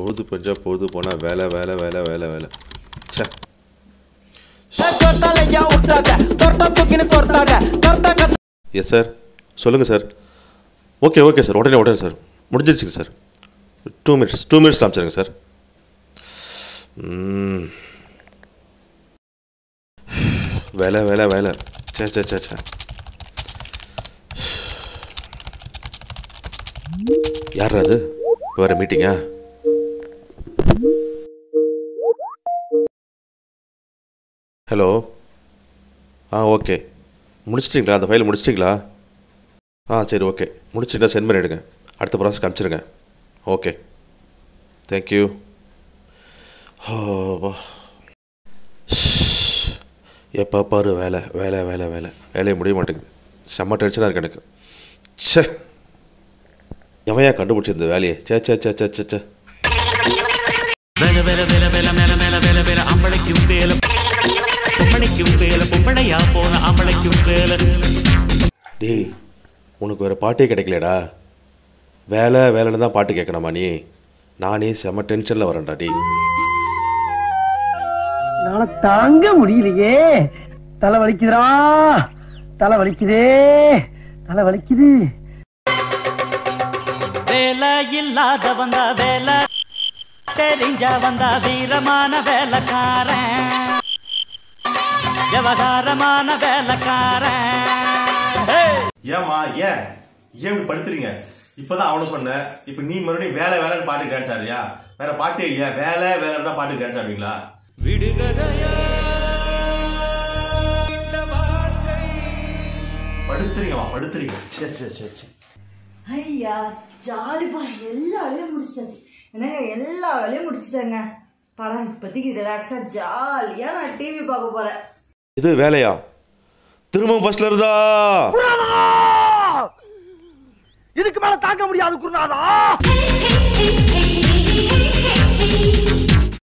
பொழுது பஞ்சா பொழுது போனால் வேலை வேலை வேலை வேலை வேலை ச்சே தொட்டாலையா விட்டாத தொட்டா தூக்கின்னு தொட்டாத தொட்டா கத்த எஸ் சார் சொல்லுங்கள் சார் ஓகே ஓகே சார் உடனே உடனே சார் முடிஞ்சிருச்சுங்க sir two minutes two minutes காமிச்சிருங்க சார் ம். வேலை வேலை வேலை சே சே சே சே யார் அது வேறு மீட்டிங்கா ஹலோ ஆ ஓகே முடிச்சிட்டிங்களா அந்த ஃபைலை முடிச்சிட்டிங்களா ஆ சரி ஓகே முடிச்சிட்டா சென்ட் பண்ணிவிடுங்க அடுத்த ப்ராசஸ் காமிச்சிருங்க ஓகே தேங்க்யூ வா எப்போ பாரு வேலை வேலை வேலை வேலை வேலையை முடிய மாட்டேங்குது செம்ம டென்ஷனாக இருக்கு எனக்கு ச்சே எவையா கண்டுபிடிச்சி இந்த வேலையை சே சே சே சே சே சே வேல வேல வேல வேல மேல மேல வேல வேல அம்பளைக்கும் வேல பொம்பளைக்கும் வேல பொம்பளையா போன அம்பளைக்கும் வேல டேய் உனக்கு வேறு பாட்டே கிடைக்கலடா வேலை வேலைன்னு தான் பாட்டு கேட்கணுமா நீ நானே செம்ம டென்ஷனில் வரேன்டா டேய் என்னால தாங்க முடியலையே தலை வலிக்குதுடா தலை வலிக்குதே தலை வலிக்குது வேலை இல்லாத வந்தா வேலை தெரிஞ்ச வந்தா வீரமான வேலைக்காரன் விவகாரமான வேலைக்காரன் Hey! ஏம்மா ஏன் ஏன் இப்படி படுத்துறீங்க இப்பதான் அவனு சொன்னேன் இப்ப நீ மறுபடியும் வேலை வேலைன்னு பாட்டு டான்ஸ் ஆடுறியா வேற பாட்டே இல்லையா வேலை வேலை தான் பாட்டு டான்ஸ் ஆடுவீங்களா படுத்துறீங்கம்மா படுத்துறீங்க சரி சரி சரி சரி ஐயா ஜாலிப்பா எல்லா வேலையும் முடிச்சாச்சு என்னங்க எல்லா வேலையும் முடிச்சிட்டேங்க படம் இப்போதைக்கு ரிலாக்ஸாக ஜாலியாக நான் டிவி பார்க்க போகிறேன் இது வேலையா திரும்ப ஃபர்ஸ்ட்ல இருந்தா இதுக்கு மேல தாங்க முடியாது குருநாதா hey, hey, hey,